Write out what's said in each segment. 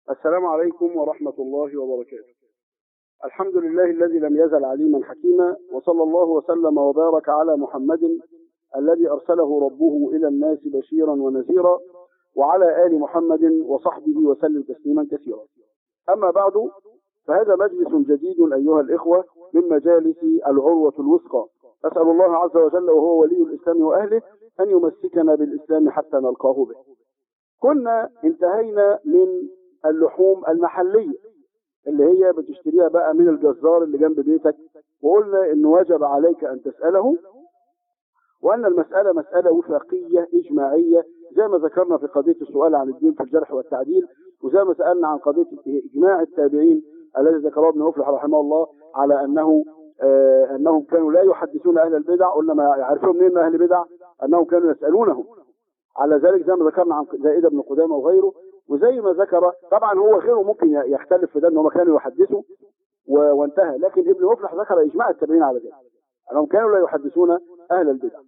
السلام عليكم ورحمة الله وبركاته الحمد لله الذي لم يزل عليما حكيما وصلى الله وسلم وبارك على محمد الذي أرسله ربه إلى الناس بشيرا ونذيرا وعلى آل محمد وصحبه وسلم تسليما كثيرا أما بعد فهذا مجلس جديد أيها الإخوة من مجالس العروة الوثقى أسأل الله عز وجل وهو ولي الإسلام وأهله أن يمسكنا بالإسلام حتى نلقاه به كنا انتهينا من اللحوم المحلية اللي هي بتشتريها بقى من الجزار اللي جنب بيتك وقلنا انه وجب عليك ان تسأله وان المسألة مسألة وفاقية اجماعية زي ما ذكرنا في قضية السؤال عن الدين في الجرح والتعديل وزي ما سألنا عن قضية اجماع التابعين الذي ذكره ابن مفلح رحمه الله على انه آه انهم كانوا لا يحدثون اهل البدع قلنا ما يعرفون منين اهل البدع انهم كانوا يسألونهم على ذلك زي ما ذكرنا عن زائدة بن قدامة وغيره وزي ما ذكر طبعا هو غيره ممكن يختلف في ده ان هم كانوا يحدثوا وانتهى لكن ابن مفلح ذكر اجماع التابعين على ذلك انهم كانوا لا يحدثون اهل البدع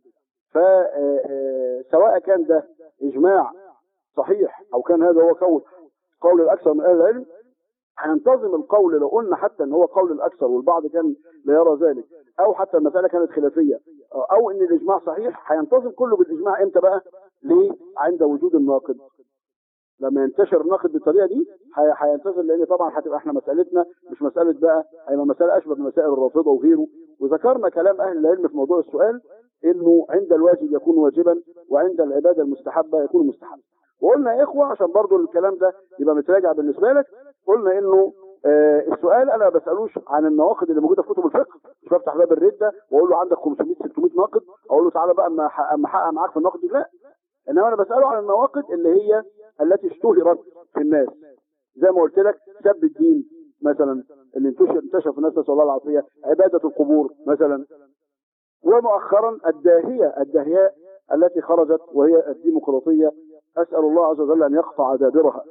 فسواء كان ده اجماع صحيح او كان هذا هو قول قول الاكثر من اهل العلم هننتظم القول لو قلنا حتى ان هو قول الاكثر والبعض كان لا يرى ذلك او حتى المساله كانت خلافيه او ان الاجماع صحيح هينتظم كله بالاجماع امتى بقى ليه عند وجود الناقد لما ينتشر الناقد بالطريقه دي هينتظر لان طبعا هتبقى احنا مسالتنا مش مساله بقى هيبقى مساله اشبه بمسائل الرافضه وغيره وذكرنا كلام اهل العلم في موضوع السؤال انه عند الواجب يكون واجبا وعند العباده المستحبه يكون مستحب وقلنا يا اخوه عشان برضو الكلام ده يبقى متراجع بالنسبه لك قلنا انه آه السؤال انا ما بسالوش عن النواقد اللي موجوده في كتب الفقه مش بفتح باب الرده واقول له عندك 500 600 ناقد اقول له تعالى بقى اما احقق معاك في الناقد لا انما انا بساله عن النواقد اللي هي التي اشتهرت في الناس زي ما قلت لك سب الدين مثلا اللي انتشر انتشر في الناس نسال الله العافيه عباده القبور مثلا ومؤخرا الداهيه الداهياء التي خرجت وهي الديمقراطيه اسال الله عز وجل ان يقطع دابرها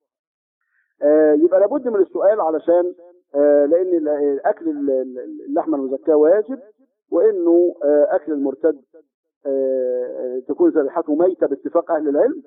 آه يبقى لابد من السؤال علشان آه لان اكل اللحمه المزكاه واجب وانه آه اكل المرتد تكون ذبيحته ميته باتفاق اهل العلم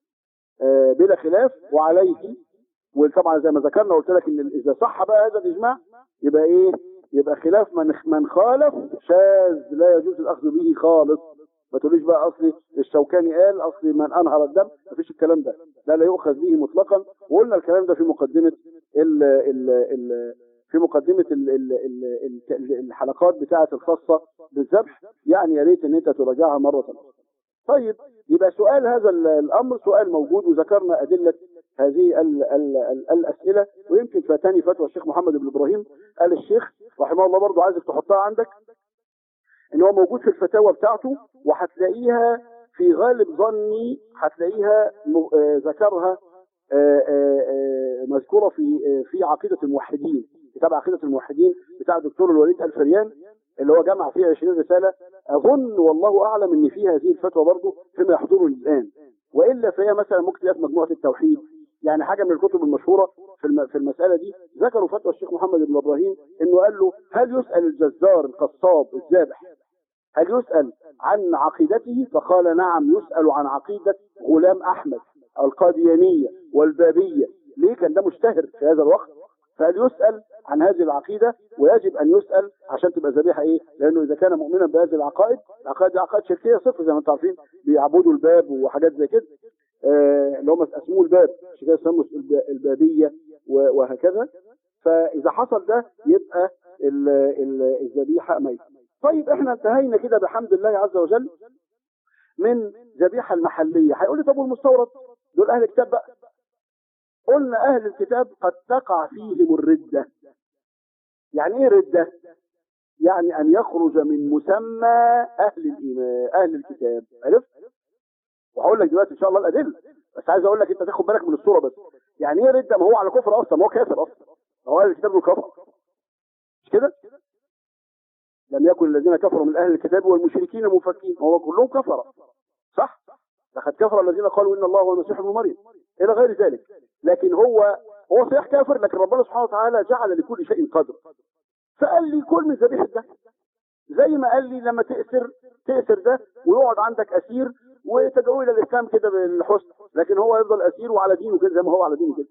بلا خلاف وعليه وطبعا زي ما ذكرنا قلت لك ان اذا صح بقى هذا الاجماع يبقى ايه يبقى خلاف من من خالف شاذ لا يجوز الاخذ به خالص ما تقوليش بقى اصلي الشوكاني قال اصلي من انهر الدم مفيش الكلام ده لا لا يؤخذ به مطلقا وقلنا الكلام ده في مقدمه ال ال ال في مقدمة ال ال ال الحلقات بتاعة الخاصة بالذبح يعني يا ريت ان انت تراجعها مرة أخرى. طيب يبقى سؤال هذا الامر سؤال موجود وذكرنا ادلة هذه ال ال ال الاسئلة ويمكن فاتني فتوى الشيخ محمد بن ابراهيم قال الشيخ رحمه الله برضو عايزك تحطها عندك ان هو موجود في الفتاوى بتاعته وهتلاقيها في غالب ظني هتلاقيها ذكرها مذكورة في في عقيدة الموحدين كتاب عقيدة الموحدين بتاع الدكتور الوليد الفريان اللي هو جمع فيه 20 رسالة أظن والله أعلم إن فيه هذه الفتوى برضه فيما يحضرني الآن وإلا فهي مثلا ممكن تلاقي في مجموعة التوحيد يعني حاجة من الكتب المشهورة في في المسألة دي ذكروا فتوى الشيخ محمد بن إبراهيم إنه قال له هل يسأل الجزار القصاب الذابح هل يسأل عن عقيدته فقال نعم يسأل عن عقيدة غلام أحمد القاديانية والبابية ليه كان ده مشتهر في هذا الوقت فهل يسأل عن هذه العقيدة ويجب أن يسأل عشان تبقى ذبيحة إيه لأنه إذا كان مؤمنا بهذه العقائد العقائد دي عقائد شركية صفر زي ما أنتم عارفين بيعبدوا الباب وحاجات زي كده آه اللي هم اسموه الباب عشان كده يسموا البابية وهكذا فإذا حصل ده يبقى الذبيحة ميتة طيب احنا انتهينا كده بحمد الله عز وجل من ذبيحة المحلية هيقول لي طب والمستورد دول أهل الكتاب بقى قلنا أهل الكتاب قد تقع فيهم الردة يعني إيه ردة؟ يعني أن يخرج من مسمى أهل الإيمان أهل الكتاب عرفت؟ وهقول لك دلوقتي إن شاء الله الأدلة بس عايز أقول لك أنت تاخد بالك من الصورة بس يعني إيه ردة؟ ما هو على كفر أصلا ما هو كافر أصلا هو أهل الكتاب دول كفر مش كده؟ لم يكن الذين كفروا من أهل الكتاب والمشركين مفكين هو كلهم كفر صح؟ لقد كفر الذين قالوا إن الله هو المسيح ابن مريم إلى غير ذلك لكن هو هو صحيح كافر لكن ربنا سبحانه وتعالى جعل لكل شيء قدر فقال لي كل من ذبيحة ده زي ما قال لي لما تأسر تأسر ده ويقعد عندك أسير وتدعوه إلى الإسلام كده بالحسن لكن هو يفضل أسير وعلى دينه كده زي ما هو على دينه كده مش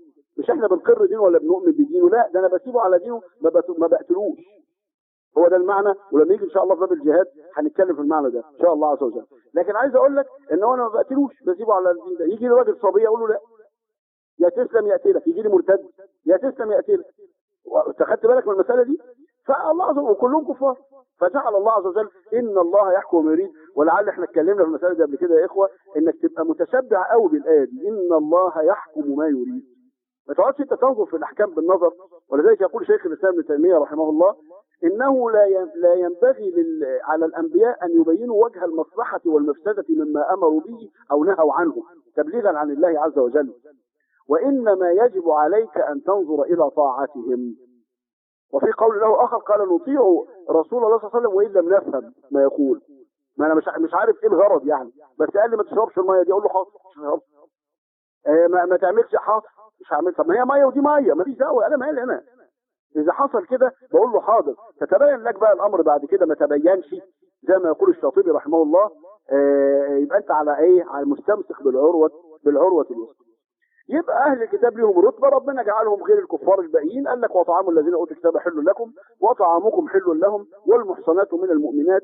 مش احنا بنقر دينه ولا بنؤمن بدينه لا ده انا بسيبه على دينه ما, بت... ما بقتلوش هو ده المعنى ولما يجي ان شاء الله في باب الجهاد هنتكلم في المعنى ده ان شاء الله عز وجل لكن عايز اقول لك ان هو انا ما بقتلوش بسيبه على الدين ده يجي لي راجل صبي اقول له لا يا تسلم يقتلك يجي لي مرتد يا تسلم يقتلك انت خدت بالك من المساله دي فالله عز وجل وكلهم كفار فجعل الله عز وجل ان الله يحكم ما يريد ولعل احنا اتكلمنا في المساله دي قبل كده يا اخوه انك تبقى متشبع قوي بالايه دي ان الله يحكم ما يريد ما تقعدش انت تنظر في الاحكام بالنظر ولذلك يقول شيخ الاسلام ابن تيميه رحمه الله انه لا لا ينبغي لل... على الانبياء ان يبينوا وجه المصلحه والمفسده مما امروا به او نهوا عنه تبليغا عن الله عز وجل وانما يجب عليك ان تنظر الى طاعتهم وفي قول له اخر قال نطيع رسول الله صلى الله عليه وسلم وان لم نفهم ما يقول ما انا مش مش عارف ايه الغرض يعني بس قال لي ما تشربش الميه دي اقول له حاضر اشرب آه ما, ما تعملش حاضر مش هعمل طب ما هي ميه ودي ميه ماليش دعوه انا مالي انا اذا حصل كده بقول له حاضر تتبين لك بقى الامر بعد كده ما تبينش زي ما يقول الشاطبي رحمه الله آه يبقى انت على ايه على المستمسك بالعروه بالعروه الوسطى يبقى اهل الكتاب لهم رتبه ربنا جعلهم غير الكفار الباقيين قال لك وطعام الذين اوتوا الكتاب حل لكم وطعامكم حل لهم والمحصنات من المؤمنات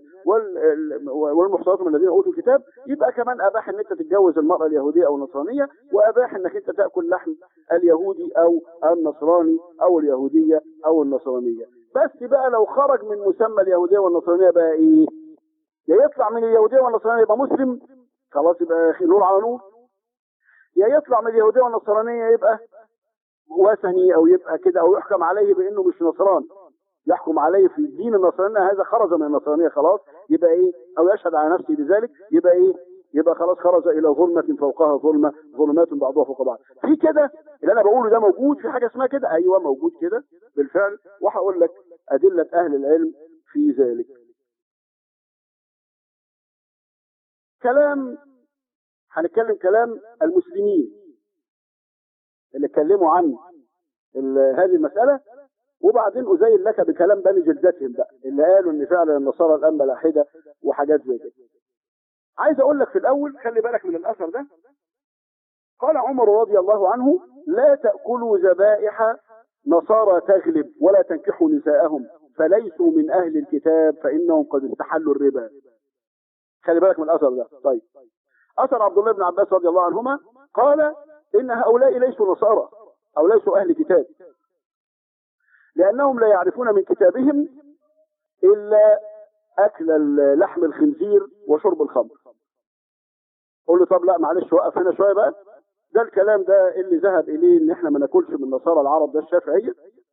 والمحصنات من الذين اوتوا الكتاب يبقى كمان اباح ان انت تتجوز المراه اليهوديه او النصرانيه واباح انك انت تاكل لحم اليهودي او النصراني او اليهوديه او النصرانيه بس بقى لو خرج من مسمى اليهوديه والنصرانيه بقى ايه يا يطلع من اليهوديه والنصرانيه يبقى مسلم خلاص يبقى نور على نور يا يطلع من اليهودية والنصرانية يبقى وثني او يبقى كده او يحكم عليه بانه مش نصران يحكم عليه في دين النصرانية هذا خرج من النصرانية خلاص يبقى ايه او يشهد على نفسه بذلك يبقى ايه يبقى خلاص خرج الى ظلمة فوقها ظلمة ظلمات بعضها فوق بعض في كده اللي انا بقوله ده موجود في حاجة اسمها كده ايوه موجود كده بالفعل وهقول لك ادلة اهل العلم في ذلك كلام هنتكلم كلام المسلمين اللي اتكلموا عن هذه المسألة وبعدين أزين لك بكلام بني جلدتهم بقى اللي قالوا ان فعلا النصارى الآن ملاحدة وحاجات زي كده عايز اقول لك في الاول خلي بالك من الاثر ده قال عمر رضي الله عنه لا تأكلوا ذبائح نصارى تغلب ولا تنكحوا نساءهم فليسوا من اهل الكتاب فانهم قد استحلوا الربا خلي بالك من الاثر ده طيب أثر عبد الله بن عباس رضي الله عنهما قال إن هؤلاء ليسوا نصارى أو ليسوا أهل كتاب لأنهم لا يعرفون من كتابهم إلا أكل لحم الخنزير وشرب الخمر قول له طب لا معلش وقف هنا شوية بقى ده الكلام ده اللي ذهب إليه إن إحنا ما ناكلش من نصارى العرب ده الشافعية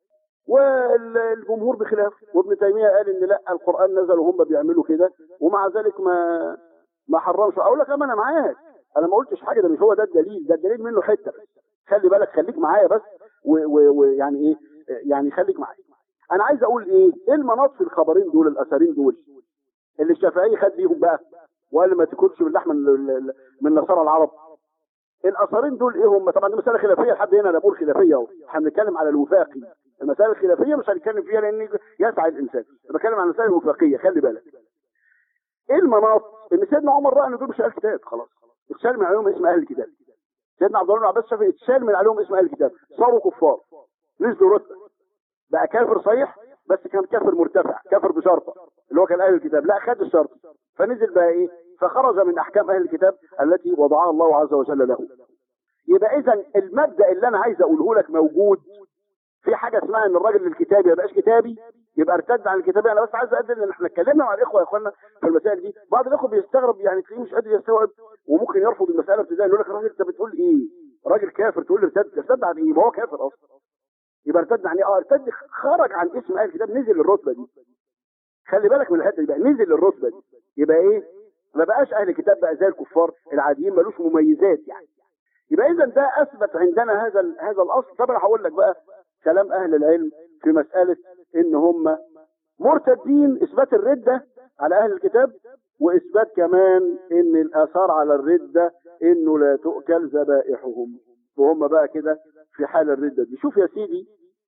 والجمهور بخلاف وابن تيمية قال إن لا القرآن نزل وهم بيعملوا كده ومع ذلك ما ما حرمش اقول لك انا معاك انا ما قلتش حاجه ده مش هو ده الدليل ده الدليل منه حته خلي بالك خليك معايا بس ويعني ايه يعني خليك معايا انا عايز اقول ايه ايه المناط في الخبرين دول الاثرين دول اللي الشافعي خد بيهم بقى وقال ما تاكلش من لحم من نصارى العرب الاثرين دول ايه هم طبعا دي مساله خلافيه لحد هنا انا بقول خلافيه اهو احنا بنتكلم على الوفاقي المسائل الخلافيه مش هنتكلم فيها لان يسعى الانسان انا بتكلم عن المسائل الوفاقيه خلي بالك ايه المناط ان سيدنا عمر راى ان دول مش اهل الكتاب خلاص اتشال من عليهم اسم اهل الكتاب سيدنا عبد الله بن عباس شافعي اتشال من عليهم اسم اهل الكتاب صاروا كفار نزلوا رتبه بقى كافر صحيح بس كان كافر مرتفع كافر بشرطه اللي هو كان اهل الكتاب لا خد الشرط فنزل بقى ايه فخرج من احكام اهل الكتاب التي وضعها الله عز وجل له يبقى اذا المبدا اللي انا عايز اقوله لك موجود في حاجه اسمها ان الراجل الكتابي ما يبقاش كتابي يبقى ارتد عن الكتابي انا بس عايز اقدر ان احنا اتكلمنا مع الاخوه يا اخوانا في المسائل دي بعض الاخوه بيستغرب يعني تلاقيه مش قادر يستوعب وممكن يرفض المساله ابتداء يقول لك الراجل انت بتقول ايه راجل كافر تقول لي ارتد ارتد عن ايه ما هو كافر اصلا يبقى ارتد عن ايه اه ارتد خرج عن اسم اهل الكتاب نزل الرتبه دي خلي بالك من الحته دي بقى نزل الرتبه دي يبقى ايه ما بقاش اهل الكتاب بقى زي الكفار العاديين ملوش مميزات يعني يبقى اذا ده اثبت عندنا هذا هذا الاصل طب انا هقول لك بقى كلام اهل العلم في مسألة ان هم مرتدين اثبات الردة على اهل الكتاب واثبات كمان ان الاثار على الردة انه لا تؤكل ذبائحهم وهم بقى كده في حال الردة دي شوف يا سيدي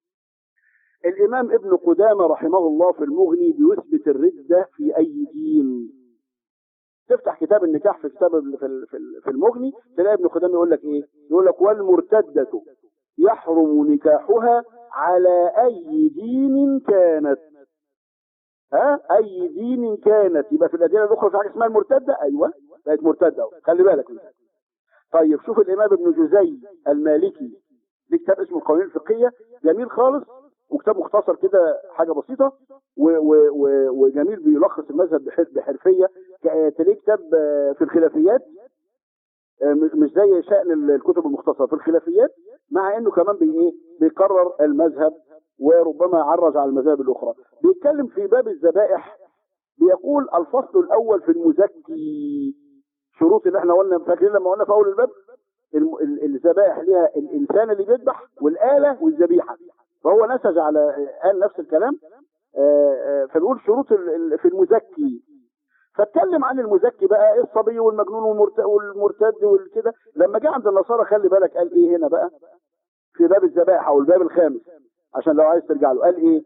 الامام ابن قدامة رحمه الله في المغني بيثبت الردة في اي دين تفتح كتاب النكاح في كتاب في المغني تلاقي ابن قدامة يقول لك ايه يقول لك والمرتدة يحرم نكاحها على أي دين كانت ها أي دين كانت يبقى في الأديان الأخرى في حاجة اسمها المرتدة أيوة بقت مرتدة أهو. خلي بالك منها. طيب شوف الإمام ابن جزي المالكي ليه كتاب اسمه القوانين الفقهية جميل خالص وكتاب مختصر كده حاجة بسيطة و و و وجميل بيلخص المذهب بحر- بحرفية ك- تلاقيه كتاب آه، في الخلافيات آه، مش مش زي شأن ال- الكتب المختصرة في الخلافيات مع انه كمان بي ايه بيقرر المذهب وربما يعرج على المذاهب الاخرى بيتكلم في باب الذبائح بيقول الفصل الاول في المزكي شروط اللي احنا قلنا فاكرين لما قلنا في اول الباب الم- ال- الذبائح ليها الانسان اللي بيذبح والاله والذبيحه فهو نسج على قال نفس الكلام آه، آه، فبيقول شروط ال- ال- في المزكي فاتكلم عن المزكي بقى إيه الصبي والمجنون والمرت- والمرتد والكده لما جه عند النصارى خلي بالك قال ايه هنا بقى في باب الذبائح او الباب الخامس عشان لو عايز ترجع له قال ايه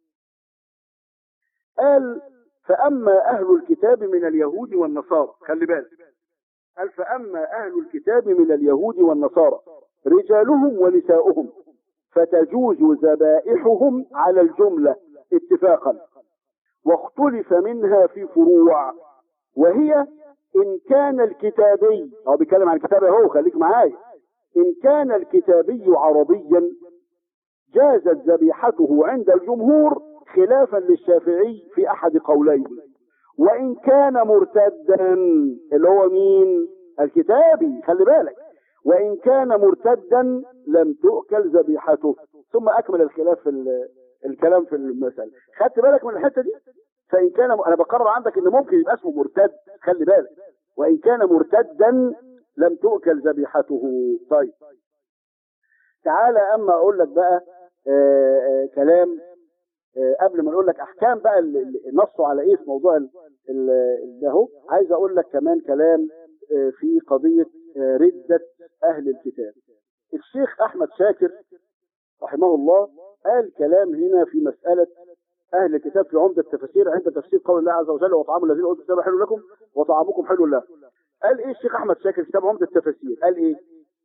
قال فاما اهل الكتاب من اليهود والنصارى خلي بالك قال فاما اهل الكتاب من اليهود والنصارى رجالهم ونساؤهم فتجوز ذبائحهم على الجمله اتفاقا واختلف منها في فروع وهي ان كان الكتابي هو بيتكلم عن الكتاب اهو خليك معايا ان كان الكتابي عربيا جازت ذبيحته عند الجمهور خلافا للشافعي في احد قوليه وان كان مرتدا اللي هو مين الكتابي خلي بالك وان كان مرتدا لم تؤكل ذبيحته ثم اكمل الخلاف في ال- الكلام في المسألة خدت بالك من الحتة دي فإن كان أنا بقرر عندك إن ممكن يبقى اسمه مرتد خلي بالك وإن كان مرتدا لم تؤكل ذبيحته طيب تعالى أما أقول لك بقى آه آه كلام آه قبل ما نقول لك أحكام بقى اللي اللي نصوا على إيه في موضوع ال- ال- ده هو عايز أقول لك كمان كلام آه في قضية آه ردة أهل الكتاب الشيخ أحمد شاكر رحمه الله قال كلام هنا في مسألة أهل الكتاب في عمدة التفاسير عند تفسير قول الله عز وجل وطعام الذين أوتوا الكتاب حلو لكم وطعامكم حلو لهم قال إيه الشيخ أحمد شاكر في كتاب عمدة التفاسير قال إيه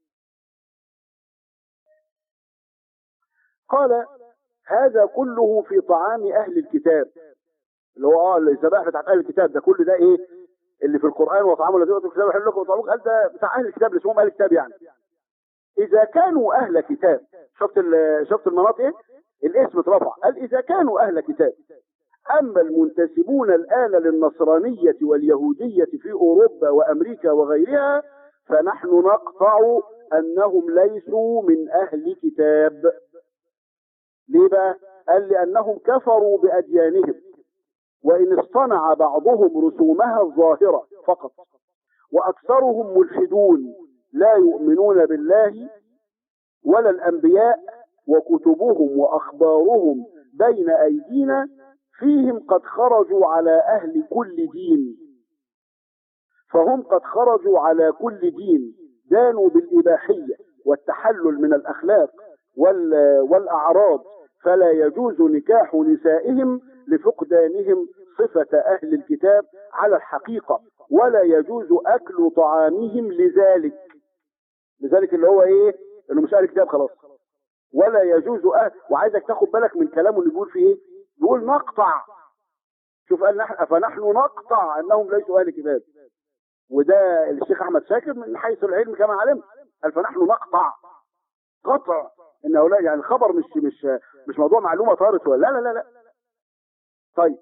قال هذا كله في طعام أهل الكتاب اللي هو اه الذبائح بتاعت أهل الكتاب ده كل ده إيه اللي في القرآن وطعام الذين أوتوا الكتاب حلو لكم وطعامكم قال ده بتاع أهل الكتاب اللي اسمهم أهل الكتاب يعني إذا كانوا أهل كتاب شفت ال- شفت المناطق إيه؟ الاسم اترفع قال إذا كانوا أهل كتاب أما المنتسبون الآن للنصرانية واليهودية في أوروبا وأمريكا وغيرها فنحن نقطع أنهم ليسوا من أهل كتاب ليه بقى؟ قال لأنهم كفروا بأديانهم وإن اصطنع بعضهم رسومها الظاهرة فقط وأكثرهم ملحدون لا يؤمنون بالله ولا الأنبياء وكتبهم وأخبارهم بين أيدينا فيهم قد خرجوا على أهل كل دين فهم قد خرجوا على كل دين دانوا بالإباحية والتحلل من الأخلاق وال- والأعراض فلا يجوز نكاح نسائهم لفقدانهم صفة أهل الكتاب على الحقيقة ولا يجوز أكل طعامهم لذلك لذلك اللي هو إيه إنه مش أهل الكتاب خلاص ولا يجوز أهل وعايزك تاخد بالك من كلامه اللي بيقول فيه إيه بيقول نقطع شوف قال نحن فنحن نقطع أنهم ليسوا أهل كتاب وده الشيخ أحمد شاكر من حيث العلم كما علمت قال فنحن نقطع قطع ان هؤلاء يعني الخبر مش مش مش موضوع معلومه طارت ولا لا لا لا لا طيب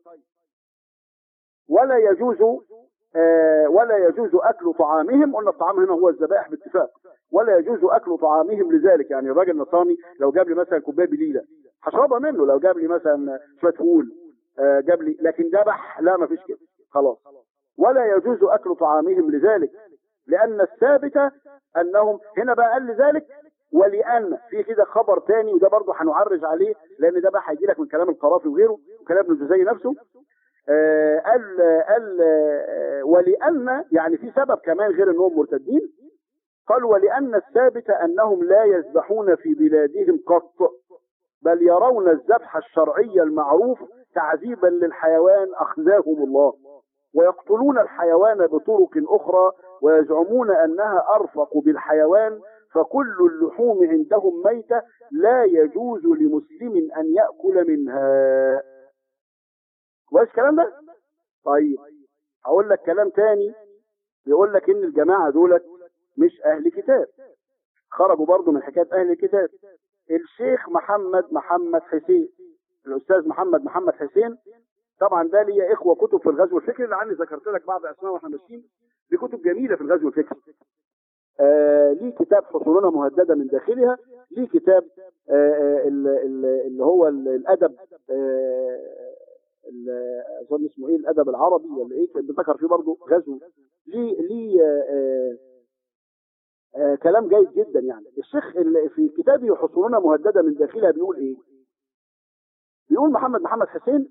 ولا يجوز آه ولا يجوز اكل طعامهم قلنا الطعام هنا هو الذبائح باتفاق ولا يجوز اكل طعامهم لذلك يعني الراجل النصراني لو جاب لي مثلا كوبايه بليله هشربها منه لو جاب لي مثلا شويه فول آه جاب لي لكن ذبح لا ما فيش كده خلاص ولا يجوز اكل طعامهم لذلك لان الثابت انهم هنا بقى قال لذلك ولان في كده خبر تاني وده برضه هنعرج عليه لان ده بقى هيجي لك من كلام القرافي وغيره وكلام ابن الجزري نفسه آه قال قال آه ولان يعني في سبب كمان غير انهم مرتدين قال ولان الثابت انهم لا يذبحون في بلادهم قط بل يرون الذبح الشرعي المعروف تعذيبا للحيوان اخزاهم الله ويقتلون الحيوان بطرق اخرى ويزعمون انها ارفق بالحيوان فكل اللحوم عندهم ميتة لا يجوز لمسلم أن يأكل منها كويس الكلام ده؟ طيب أقول لك كلام تاني بيقول لك إن الجماعة دولت مش أهل كتاب خرجوا برضو من حكاية أهل الكتاب الشيخ محمد محمد حسين الأستاذ محمد محمد حسين طبعا ده ليا إخوة كتب في الغزو الفكري لعني ذكرت لك بعض أسماء واحنا ماشيين دي كتب جميلة في الغزو الفكري آه ليه كتاب حصولنا مهددة من داخلها ليه كتاب آه اللي هو الأدب آه اظن اسمه ايه الادب العربي ولا ايه كان بيذكر فيه برضه غزو ليه ليه آه آه كلام جيد جدا يعني الشيخ اللي في كتابه حصولنا مهدده من داخلها بيقول ايه بيقول محمد محمد حسين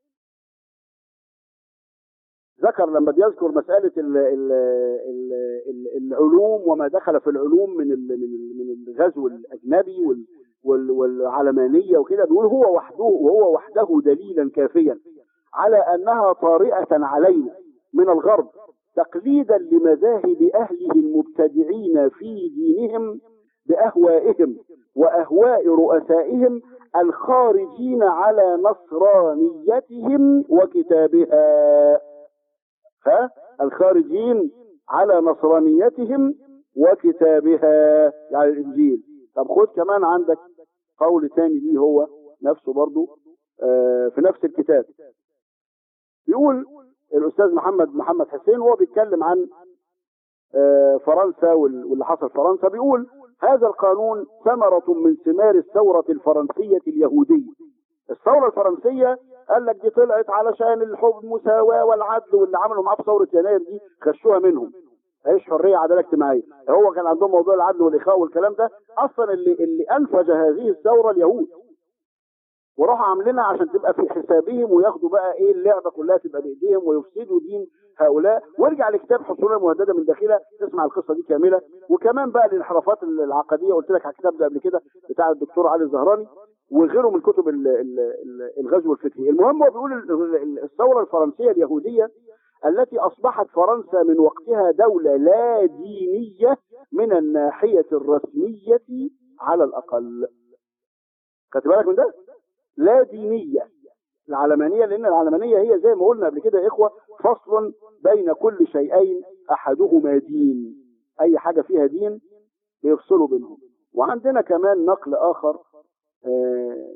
ذكر لما بيذكر مسألة ال ال ال ال العلوم وما دخل في العلوم من ال من من الغزو الأجنبي وال وال والعلمانية وكده بيقول هو وحده وهو وحده دليلا كافيا على أنها طارئة علينا من الغرب تقليدا لمذاهب أهله المبتدعين في دينهم بأهوائهم وأهواء رؤسائهم الخارجين على نصرانيتهم وكتابها فالخارجين على نصرانيتهم وكتابها يعني الإنجيل طب خد كمان عندك قول تاني ليه هو نفسه برضو آه في نفس الكتاب بيقول الأستاذ محمد محمد حسين وهو بيتكلم عن آه فرنسا واللي حصل في فرنسا بيقول هذا القانون ثمرة من ثمار الثورة الفرنسية اليهودية الثورة الفرنسية قال لك دي طلعت علشان الحب المساواة والعدل واللي عملوا معاه في ثورة يناير دي خشوها منهم عيش حرية عدالة اجتماعية هو كان عندهم موضوع العدل والإخاء والكلام ده أصلا اللي اللي أنفذ هذه الثورة اليهود وراحوا عاملينها عشان تبقى في حسابهم وياخدوا بقى ايه اللعبة كلها تبقى بإيديهم ويفسدوا دين هؤلاء وارجع لكتاب حصول المهددة من داخلها تسمع القصة دي كاملة وكمان بقى الانحرافات العقدية قلت لك على الكتاب ده قبل كده بتاع الدكتور علي الزهراني وغيره من كتب الغزو الفكري المهم هو بيقول الثورة الفرنسية اليهودية التي أصبحت فرنسا من وقتها دولة لا دينية من الناحية الرسمية على الأقل خدت بالك من ده؟ لا دينية العلمانية لأن العلمانية هي زي ما قلنا قبل كده يا إخوة فصل بين كل شيئين أحدهما دين أي حاجة فيها دين بيفصلوا بينهم وعندنا كمان نقل آخر آه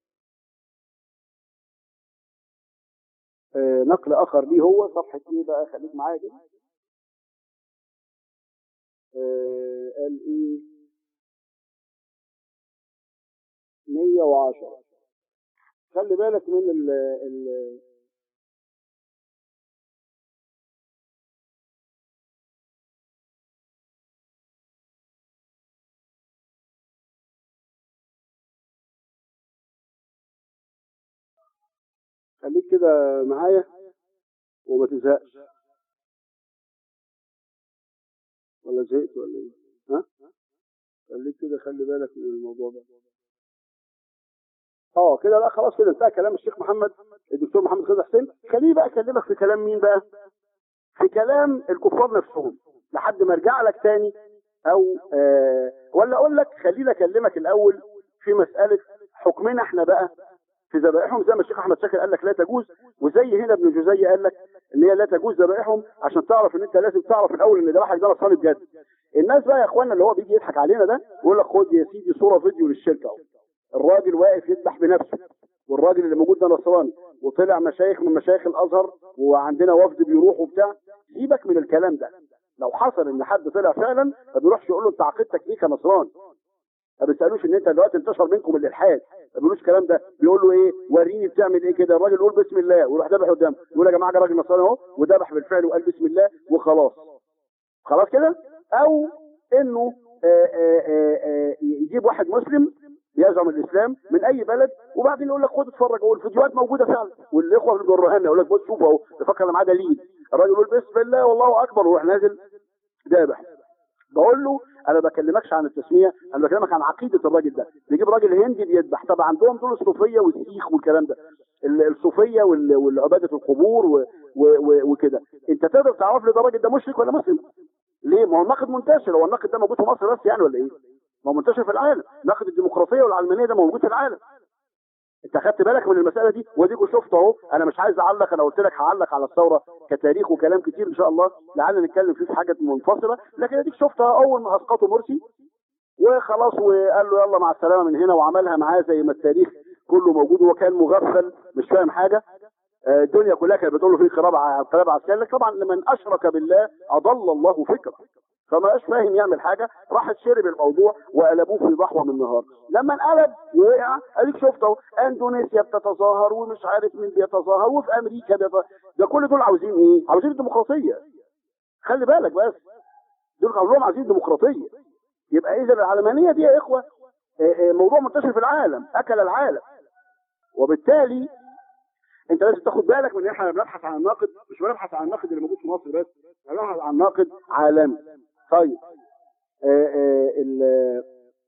آه نقل اخر ليه هو صفحة ايه بقى خليك معايا كده آه قال ايه 110 خلي بالك من ال ال خليك كده معايا وما تزهقش ولا زهقت ولا ايه ها خليك كده خلي بالك من الموضوع ده اه كده لا خلاص كده انتهى كلام الشيخ محمد الدكتور محمد خالد حسين خليه بقى اكلمك في كلام مين بقى في كلام الكفار نفسهم لحد ما ارجع لك تاني او آه ولا اقول لك خليني اكلمك الاول في مساله حكمنا احنا بقى في ذبائحهم زي ما الشيخ احمد شاكر قال لك لا تجوز وزي هنا ابن جزي قال لك ان هي لا تجوز ذبائحهم عشان تعرف ان انت لازم تعرف الاول ان ذبحك ده نصراني بجد الناس بقى يا اخوانا اللي هو بيجي يضحك علينا ده يقول لك خد يا سيدي صوره فيديو للشركه اهو الراجل واقف يذبح بنفسه والراجل اللي موجود ده نصراني وطلع مشايخ من مشايخ الازهر وعندنا وفد بيروح وبتاع سيبك من الكلام ده لو حصل ان حد طلع فعلا ما بيروحش يقول له انت عقيدتك ايه كنصراني ما بيسالوش ان انت دلوقتي انتشر منكم الالحاد ما بيقولوش الكلام ده بيقول له ايه وريني بتعمل ايه كده الراجل يقول بسم الله ويروح ذبح قدامه يقول يا جماعه ده راجل نصراني اهو وذبح بالفعل وقال بسم الله وخلاص خلاص كده او انه آآ آآ آآ يجيب واحد مسلم يزعم الاسلام من اي بلد وبعدين يقول لك خد اتفرج والفيديوهات موجوده فعلا والاخوه بيجروها لنا يقول لك بص شوف اهو يفكر معاه دليل الراجل يقول بسم الله والله اكبر ويروح نازل ذابح بقول له انا ما بكلمكش عن التسميه انا بكلمك عن عقيده الراجل ده بيجيب راجل هندي بيذبح طبعا عندهم دول الصوفيه والسيخ والكلام ده الصوفيه والعباده القبور وكده انت تقدر تعرف لي ده الراجل ده مشرك ولا مسلم ليه؟ ما هو النقد منتشر هو النقد ده موجود في مصر بس يعني ولا ايه؟ ما هو منتشر في العالم نقد الديمقراطيه والعلمانيه ده موجود في العالم انت خدت بالك من المساله دي وديكوا شفت اهو انا مش عايز اعلق انا قلت لك هعلق على الثوره كتاريخ وكلام كتير ان شاء الله لعلنا نتكلم فيه في حاجه منفصله لكن اديك شفتها اول ما اسقطوا مرسي وخلاص وقال له يلا مع السلامه من هنا وعملها معاه زي ما التاريخ كله موجود وهو كان مغفل مش فاهم حاجه آه، الدنيا كلها كانت بتقول له في انقلاب ع- انقلاب عسكري لك طبعا لمن اشرك بالله اضل الله فكره فما بقاش فاهم يعمل حاجه راح شرب الموضوع وقلبوه في ضحوه من النهار لما انقلب ووقع اديك شفت اهو اندونيسيا بتتظاهر ومش عارف مين بيتظاهر وفي امريكا بيتظاهر ده كل دول عاوزين ايه؟ عاوزين الديمقراطيه خلي بالك بس دول كلهم عايزين ديمقراطيه يبقى اذا العلمانيه دي يا اخوه آه، آه، موضوع منتشر في العالم اكل العالم وبالتالي انت لازم تاخد بالك من ان احنا بنبحث عن الناقد مش بنبحث عن الناقد اللي موجود في مصر بس بنبحث عن ناقد عالمي طيب آه، آه، ال-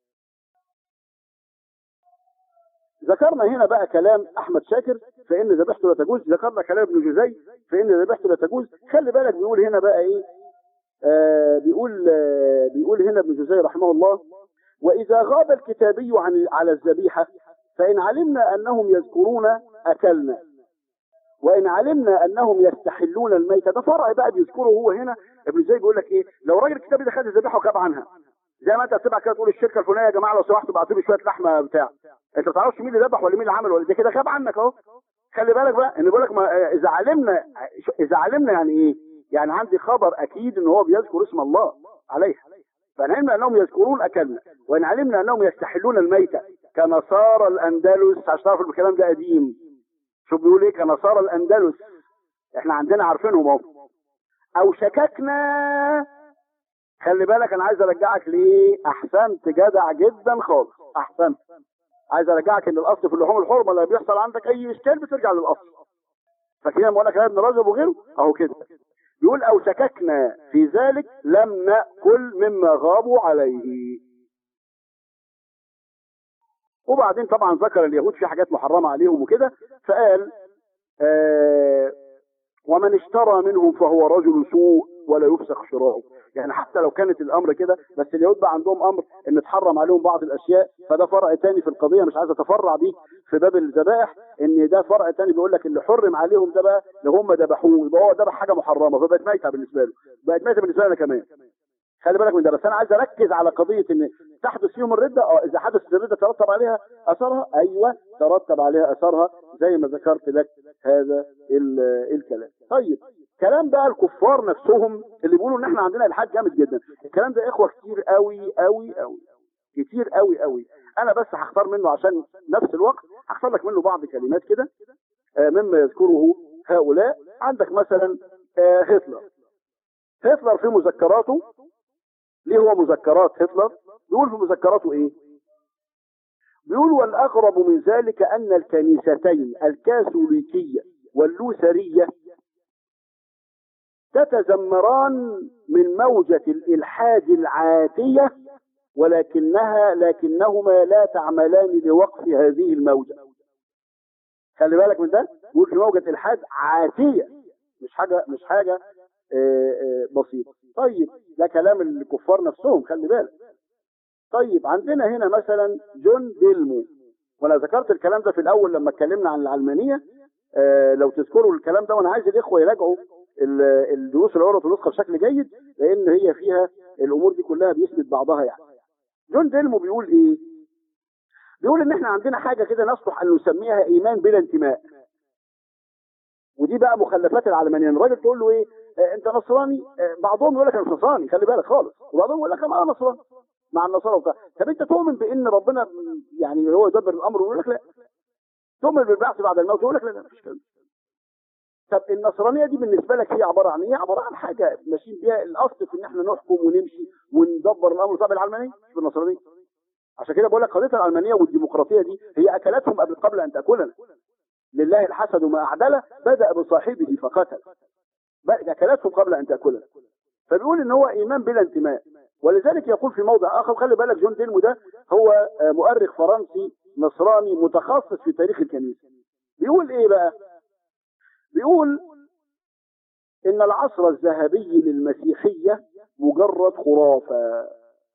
ذكرنا هنا بقى كلام احمد شاكر فان ذبيحته لا تجوز ذكرنا كلام ابن جزي فان ذبيحته لا تجوز خلي بالك بيقول هنا بقى ايه آه بيقول آه بيقول هنا ابن جزي رحمه الله واذا غاب الكتابي عن على الذبيحه فان علمنا انهم يذكرون اكلنا وان علمنا انهم يستحلون الميتة ده فرع بقى بيذكره هو هنا ابن زي بيقول لك ايه لو راجل الكتابي ده خد الذبيحه وغاب عنها زي ما انت بتبعت كده تقول الشركه الفلانيه يا جماعه لو سمحتوا ابعتوا لي شويه لحمه بتاع انت ما تعرفش مين اللي ذبح ولا مين اللي عمل ولا ده كده غاب عنك اهو خلي بالك بقى ان بيقول لك ما اذا علمنا اذا علمنا يعني ايه؟ يعني عندي خبر اكيد ان هو بيذكر اسم الله عليها فان علمنا انهم يذكرون اكلنا وان علمنا انهم يستحلون الميتة كنصارى الاندلس عشان تعرف الكلام ده قديم شوف بيقول ايه كنصارى الاندلس احنا عندنا عارفينهم اهو او شككنا خلي بالك انا عايز ارجعك ليه احسنت جدع جدا خالص احسنت عايز ارجعك ان الاصل في اللحوم الحرمه لما بيحصل عندك اي اشكال بترجع للاصل فكده لما اقول لك ابن رجب وغيره اهو كده يقول او شككنا في ذلك لم ناكل مما غابوا عليه وبعدين طبعا ذكر اليهود في حاجات محرمه عليهم وكده فقال آه ومن اشترى منهم فهو رجل سوء ولا يفسخ شراؤه يعني حتى لو كانت الامر كده بس اليهود بقى عندهم امر ان تحرم عليهم بعض الاشياء فده فرع تاني في القضيه مش عايز اتفرع بيه في باب الذبائح ان ده فرع تاني بيقول لك اللي حرم عليهم ده بقى اللي هم ذبحوه يبقى هو ذبح حاجه محرمه فبقت ميته بالنسبه له بقت ميته بالنسبه لنا كمان خلي بالك من ده بس انا عايز اركز على قضيه ان تحدث فيهم الرده اه اذا حدثت الرده ترتب عليها اثرها ايوه ترتب عليها اثرها زي ما ذكرت لك هذا ال- الكلام طيب كلام بقى الكفار نفسهم اللي بيقولوا ان احنا عندنا الحاد جامد جدا الكلام ده يا اخوه كتير قوي قوي قوي كتير قوي قوي انا بس هختار منه عشان نفس الوقت هختار لك منه بعض كلمات كده آه، مما يذكره هؤلاء عندك مثلا آه، هتلر هتلر في مذكراته ليه هو مذكرات هتلر بيقول في مذكراته ايه بيقول والاغرب من ذلك ان الكنيستين الكاثوليكيه واللوثريه تتذمران من موجة الإلحاد العاتية ولكنها لكنهما لا تعملان لوقف هذه الموجة خلي بالك من ده بيقول في موجة إلحاد عاتية مش حاجة مش حاجة آه، آه، بسيطة طيب ده كلام الكفار نفسهم خلي بالك طيب عندنا هنا مثلا جون ديلمو وانا ذكرت الكلام ده في الاول لما اتكلمنا عن العلمانيه آه لو تذكروا الكلام ده وانا عايز الاخوه يراجعوا ال- الدروس اللي ورد النسخه بشكل جيد لان هي فيها الامور دي كلها بيثبت بعضها يعني جون ديلمو بيقول ايه بيقول ان احنا عندنا حاجه كده نصلح ان نسميها ايمان بلا انتماء ودي بقى مخلفات العلمانيين الراجل تقول له ايه آه انت نصراني آه بعضهم يقول لك انا مش نصراني خلي بالك خالص وبعضهم يقول لك انا نصراني مع النصارى وبتاع طب انت تؤمن بان ربنا يعني هو يدبر الامر ويقول لك لا تؤمن بالبعث بعد الموت يقول لك لا لا مفيش كلام طب النصرانيه دي بالنسبه لك هي عباره عن ايه؟ عباره عن حاجه ماشيين بيها الاصل في ان احنا نحكم ونمشي وندبر الامر طب العلمانيه مش بالنصرانيه عشان كده بقول لك قضيه العلمانيه والديمقراطيه دي هي اكلتهم قبل قبل ان تاكلنا لله الحسد ما اعدل بدا بصاحبه فقتل بقى اكلتهم قبل ان تاكلنا فبيقول ان هو ايمان بلا انتماء ولذلك يقول في موضع اخر خلي بالك جون ديلمو ده هو آه، مؤرخ فرنسي نصراني متخصص في تاريخ الكنيسه بيقول ايه بقى بيقول ان العصر الذهبي للمسيحيه مجرد خرافه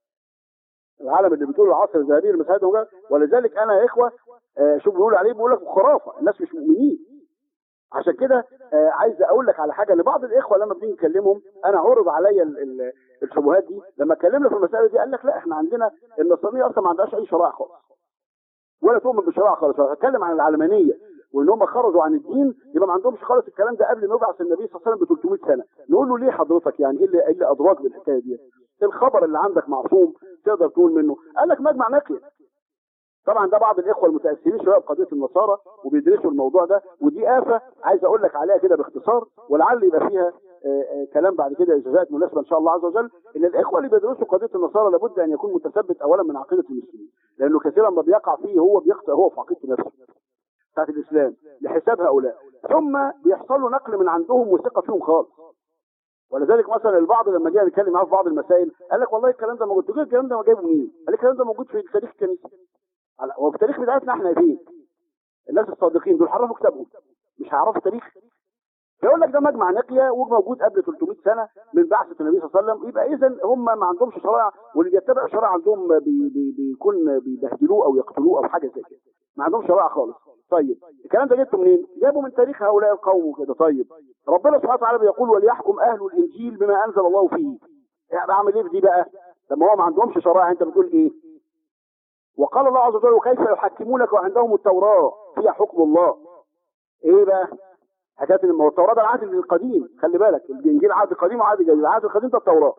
العالم اللي بتقول العصر الذهبي للمسيحية مجرد ولذلك انا يا اخوه آه، شوف بيقول عليه بيقول لك خرافه الناس مش مؤمنين عشان كده آه، عايز اقول لك على حاجه لبعض الاخوه لما بنيجي نكلمهم انا عرض عليا ال- ال- الشبهات دي لما اتكلمنا في المساله دي قال لك لا احنا عندنا النصرانيه اصلا ما عندهاش اي شرائع خالص ولا تؤمن بالشرائع خالص هتكلم عن العلمانيه وان هم خرجوا عن الدين يبقى ما عندهمش خالص الكلام ده قبل ما يبعث النبي صلى الله عليه وسلم ب 300 سنه نقول له ليه حضرتك يعني ايه اللي ايه اللي ادراك بالحكايه دي الخبر اللي عندك معصوم تقدر تقول منه قال لك مجمع نقي طبعا ده بعض الاخوه المتاثرين شويه بقضيه النصارى وبيدرسوا الموضوع ده ودي افه عايز اقول لك عليها كده باختصار ولعل يبقى فيها آه، آه، كلام بعد كده اذا جاءت مناسبه ان شاء الله عز وجل ان الاخوه اللي بيدرسوا قضيه النصارى لابد ان يكون متثبت اولا من عقيده المسلمين لانه كثيرا ما بيقع فيه هو بيخطئ هو في عقيدته نفسه بتاعت الاسلام لحساب هؤلاء ثم بيحصل له نقل من عندهم وثقه فيهم خالص ولذلك مثلا البعض لما جه نتكلم معاه في بعض المسائل قال لك والله الكلام ده موجود تقول الكلام ده جايبه منين؟ قال لك الكلام ده موجود في تاريخ الكنيسه على- هو في التاريخ بتاعتنا احنا فين؟ الناس الصادقين دول حرفوا كتابهم مش هيعرفوا التاريخ فيقول لك ده مجمع نقيه وموجود قبل 300 سنه من بعثه النبي صلى الله عليه وسلم يبقى اذا هم ما عندهمش شرائع واللي بيتبع شرائع عندهم بي بي بيكون بيبهدلوه او يقتلوه او حاجه زي كده ما عندهمش شرائع خالص طيب الكلام ده جبته منين؟ جابه من تاريخ هؤلاء القوم وكده طيب ربنا سبحانه وتعالى بيقول وليحكم اهل الانجيل بما انزل الله فيه يعني بعمل ايه في دي بقى؟ لما هو ما عندهمش شرائع انت بتقول ايه؟ وقال الله عز وجل وكيف يحكمونك وعندهم التوراة فيها حكم الله ايه بقى حكايه ان هو التوراة ده العهد القديم خلي بالك الانجيل عهد قديم وعهد جديد العهد القديم ده التوراة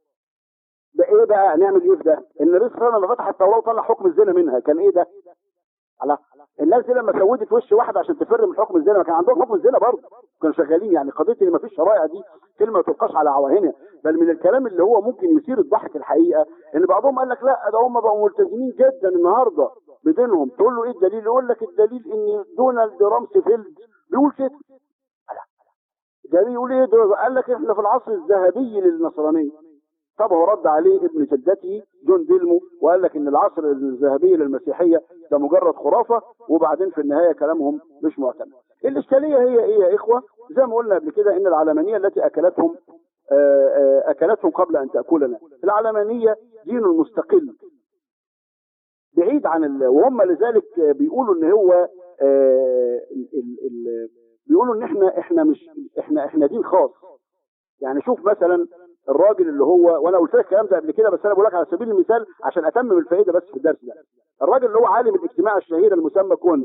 ده ايه بقى نعمل ايه في ده النبي صلى الله عليه وسلم لما فتح التوراة وطلع حكم الزنا منها كان ايه ده على الناس دي لما سودت وش واحد عشان تفر من حكم الزنا ما كان عندهم حكم الزنا برضه كانوا شغالين يعني قضيه ان ما فيش شرائع دي كلمه ما تلقاش على عواهنها بل من الكلام اللي هو ممكن يثير الضحك الحقيقه ان بعضهم قال لك لا ده هم بقوا ملتزمين جدا النهارده بدينهم تقول له ايه الدليل يقول لك الدليل ان دونالد رامسفيلد بيقول كده الدليل يقول ايه ده قال لك احنا في العصر الذهبي للنصرانيه طب هو رد عليه ابن جدته جون ديلمو وقال لك ان العصر الذهبي للمسيحيه ده مجرد خرافه وبعدين في النهايه كلامهم مش معتمد. الاشكاليه هي ايه يا اخوه؟ زي ما قلنا قبل كده ان العلمانيه التي اكلتهم آه، آه، اكلتهم قبل ان تاكلنا. العلمانيه دين مستقل بعيد عن ال... وهم لذلك بيقولوا ان هو آه، ال... ال... ال... بيقولوا ان احنا احنا مش احنا احنا دين خاص يعني شوف مثلا الراجل اللي هو وانا قلت لك الكلام ده قبل كده بس انا بقول لك على سبيل المثال عشان اتمم الفائده بس في الدرس ده الراجل اللي هو عالم الاجتماع الشهير المسمى كونت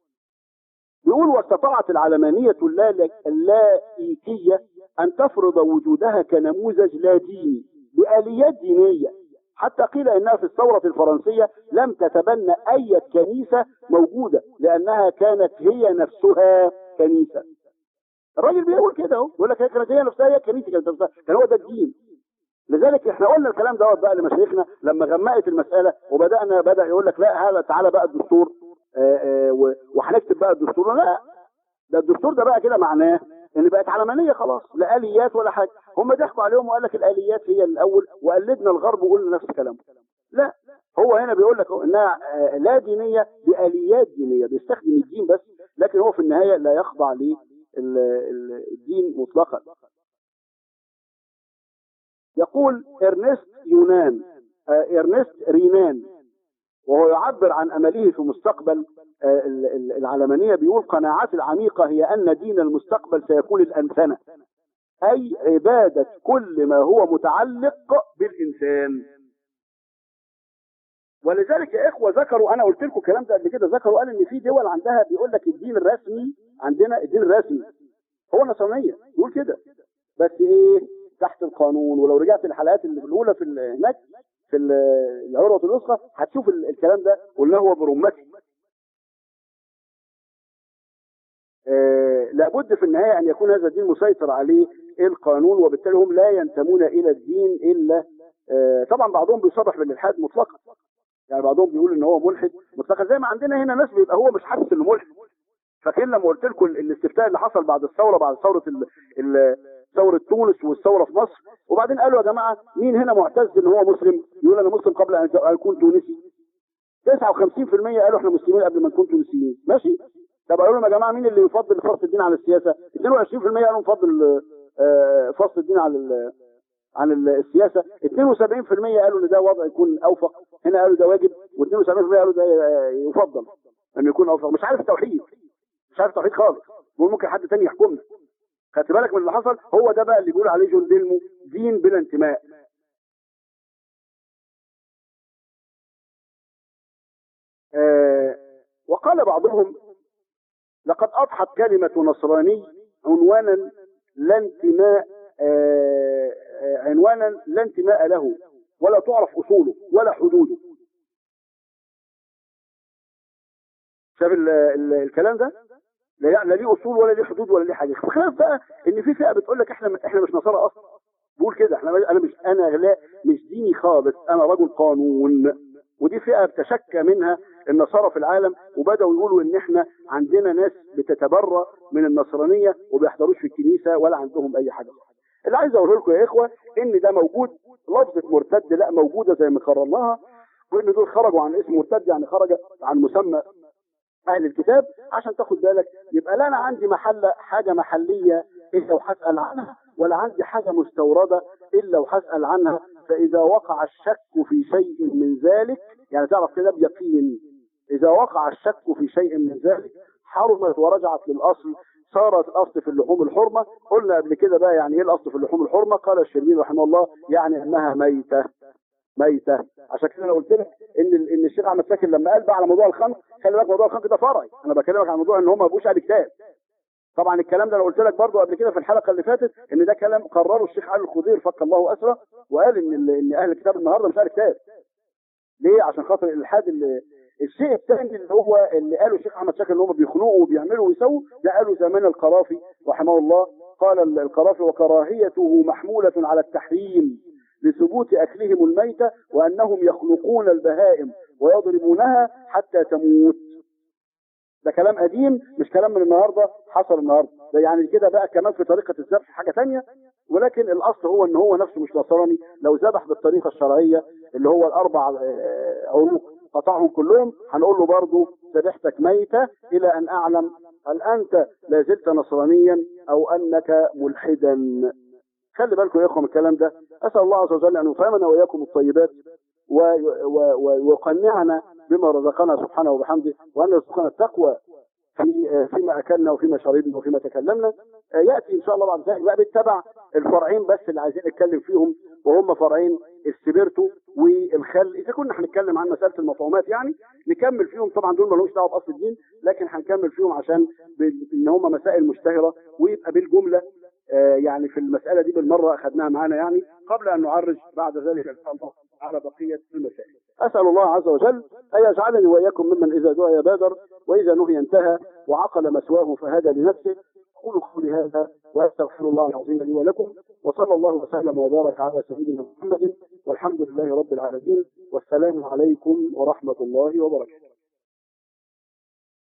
بيقول واستطاعت العلمانية اللا- اللائكية أن تفرض وجودها كنموذج لا ديني بآليات دينية حتى قيل إنها في الثورة الفرنسية لم تتبنى أي كنيسة موجودة لأنها كانت هي نفسها كنيسة الراجل بيقول كده اهو بيقول لك هي كانت هي نفسها هي كنيسه كانت نفسها كان هو ده الدين لذلك احنا قلنا الكلام دوت بقى لمشايخنا لما غمقت المساله وبدانا بدا يقول لك لا هذا تعالى بقى الدستور آه، آه، و- وهنكتب بقى الدستور لا ده الدستور ده بقى كده معناه ان بقت علمانيه خلاص لا اليات ولا حاجه هم ضحكوا عليهم وقال لك الاليات هي الاول وقلدنا الغرب وقلنا نفس الكلام لا هو هنا بيقول لك انها آه، لا دينيه باليات دينيه بيستخدم الدين بس لكن هو في النهايه لا يخضع للدين مطلقا يقول ارنست يونان آه، ارنست رينان وهو يعبر عن امله في مستقبل آه، ال- ال- العلمانيه بيقول قناعاتي العميقه هي ان دين المستقبل سيكون الانثنه اي عباده كل ما هو متعلق بالانسان ولذلك يا اخوه ذكروا انا قلت لكم الكلام ده قبل كده ذكروا قال ان في دول عندها بيقول لك الدين الرسمي عندنا الدين الرسمي هو النصرانيه بيقول كده بس ايه تحت القانون ولو رجعت الحلقات اللي الاولى في ال- هناك في ال- العروه الوثقى هتشوف ال- الكلام ده قلنا هو برمته آه لابد في النهايه ان يكون هذا الدين مسيطر عليه القانون وبالتالي هم لا ينتمون الى الدين الا آه طبعا بعضهم بيصرح بالالحاد مطلقا يعني بعضهم بيقول ان هو ملحد مطلقا زي ما عندنا هنا ناس بيبقى هو مش حاسس انه ملحد فاكرين لما قلت لكم ال- الاستفتاء اللي حصل بعد الثوره بعد ثوره ال- ال- ثوره تونس والثوره في مصر وبعدين قالوا يا جماعه مين هنا معتز ان هو مسلم يقول انا مسلم قبل ان اكون تونسي 59% قالوا احنا مسلمين قبل ما نكون تونسيين ماشي طب قالوا لهم يا جماعه مين اللي يفضل فصل الدين على السياسه 22% قالوا نفضل آه، فصل الدين على ال- عن ال- السياسه 72% قالوا ان ده وضع يكون اوفق هنا قالوا ده واجب و72% قالوا ده آه، يفضل انه يكون اوفق مش عارف التوحيد مش عارف التوحيد خالص بيقول ممكن حد تاني يحكمنا خدت بالك من اللي حصل هو ده بقى اللي بيقول عليه جون ديلمو دين بلا انتماء آه وقال بعضهم لقد أضحت كلمة نصراني عنوانا لا انتماء آه آه، عنوانا لا انتماء له ولا تعرف أصوله ولا حدوده شايف ال- ال- الكلام ده لا يعني لا ليه اصول ولا ليه حدود ولا ليه حاجه خلاف بقى ان في فئه بتقول لك احنا احنا مش نصارى اصلا بقول كده احنا انا مش انا لا مش ديني خالص انا رجل قانون ودي فئه بتشكى منها النصارى في العالم وبداوا يقولوا ان احنا عندنا ناس بتتبرى من النصرانيه وبيحضروش في الكنيسه ولا عندهم اي حاجه اللي عايز اقوله لكم يا اخوه ان ده موجود لفظه مرتد لا موجوده زي ما قررناها وان دول خرجوا عن اسم مرتد يعني خرج عن مسمى اهل الكتاب عشان تاخد بالك يبقى لا انا عندي محل حاجه محليه الا وهسال عنها ولا عندي حاجه مستورده الا وهسال عنها فاذا وقع الشك في شيء من ذلك يعني تعرف كده بيقين اذا وقع الشك في شيء من ذلك حرمت ورجعت للاصل صارت الاصل في اللحوم الحرمه قلنا قبل كده بقى يعني ايه الاصل في اللحوم الحرمه قال الشربيني رحمه الله يعني انها ميته ميته عشان كده انا قلت لك ان ال- ان الشيخ احمد ساكن لما قال بقى على موضوع الخمر خلي بالك موضوع الخمر ده فرعي انا بكلمك عن موضوع ان هم ما بقوش اهل كتاب طبعا الكلام ده انا قلت لك برضه قبل كده في الحلقه اللي فاتت ان ده كلام قرره الشيخ علي الخضير فك الله اسره وقال ان ال- ان اهل الكتاب النهارده مش اهل كتاب ليه عشان خاطر الالحاد اللي الشيء الثاني اللي هو اللي قاله الشيخ احمد شاكر ان هم بيخنقوا وبيعملوا ويسووا ده قاله زمان القرافي رحمه الله قال ال- القرافي وكراهيته محموله على التحريم لثبوت اكلهم الميته وانهم يخلقون البهائم ويضربونها حتى تموت ده كلام قديم مش كلام من النهارده حصل النهارده ده يعني كده بقى كمان في طريقه الذبح حاجه تانية ولكن الاصل هو ان هو نفسه مش نصراني لو ذبح بالطريقه الشرعيه اللي هو الاربع آه، عروق قطعهم كلهم هنقول له برضه ذبحتك ميته الى ان اعلم هل انت لا زلت نصرانيا او انك ملحدا خلي بالكم يا اخوه من الكلام ده اسال الله عز وجل ان يطعمنا واياكم الطيبات و- و- و- ويقنعنا بما رزقنا سبحانه وبحمده وان يرزقنا التقوى في فيما اكلنا وفيما شربنا وفيما تكلمنا آه، ياتي ان شاء الله بعد ذلك بقى بالتبع الفرعين بس اللي عايزين نتكلم فيهم وهم فرعين السبيرتو والخل اذا كنا هنتكلم عن مساله المطعومات يعني نكمل فيهم طبعا دول مالهمش دعوه باصل الدين لكن هنكمل فيهم عشان بال- ان هم مسائل مشتهره ويبقى بالجمله آه، يعني في المساله دي بالمره اخذناها معانا يعني قبل ان نعرج بعد ذلك ان شاء الله على بقيه المسائل. اسال الله عز وجل ان يجعلني واياكم ممن اذا دعي بادر واذا نهي انتهى وعقل مسواه فهدى لنفسه اقول قولي هذا واستغفر الله العظيم لي ولكم وصلى الله وسلم وبارك على سيدنا محمد والحمد لله رب العالمين والسلام عليكم ورحمه الله وبركاته.